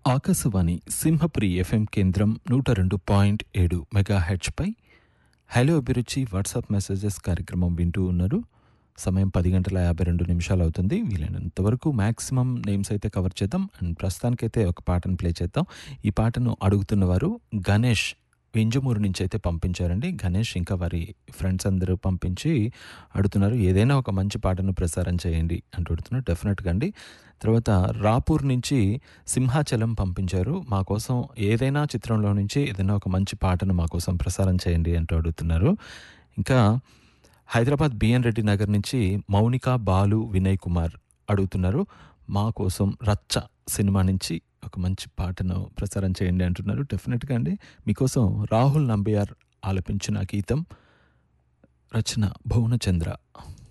Akashvani Simhapuri FM కేంద్రం నూట రెండు పాయింట్ ఏడు మెగా హెచ్పై హలో అభిరుచి వాట్సాప్ మెసేజెస్ కార్యక్రమం వింటూ ఉన్నారు సమయం పది గంటల యాభై రెండు నిమిషాలు అవుతుంది వీలైనంత వరకు మ్యాక్సిమం నేమ్స్ అయితే కవర్ చేద్దాం అండ్ ప్రస్తుతానికైతే ఒక పాటను ప్లే చేద్దాం ఈ పాటను అడుగుతున్న వారు గణేష్ వింజమూరు నుంచి అయితే పంపించారండి గణేష్ ఇంకా వారి ఫ్రెండ్స్ అందరూ పంపించి అడుగుతున్నారు ఏదైనా ఒక మంచి పాటను ప్రసారం చేయండి అంటూ అడుగుతున్నారు డెఫినెట్గా అండి తర్వాత రాపూర్ నుంచి సింహాచలం పంపించారు మా కోసం ఏదైనా చిత్రంలో నుంచి ఏదైనా ఒక మంచి పాటను మా కోసం ప్రసారం చేయండి అంటూ అడుగుతున్నారు ఇంకా హైదరాబాద్ బిఎన్ రెడ్డి నగర్ నుంచి మౌనిక బాలు వినయ్ కుమార్ అడుగుతున్నారు మా కోసం రచ్చ సినిమా నుంచి ఒక మంచి పాటను ప్రసారం చేయండి అంటున్నారు డెఫినెట్గా అండి మీకోసం రాహుల్ నంబియార్ ఆలపించిన గీతం రచన భువనచంద్ర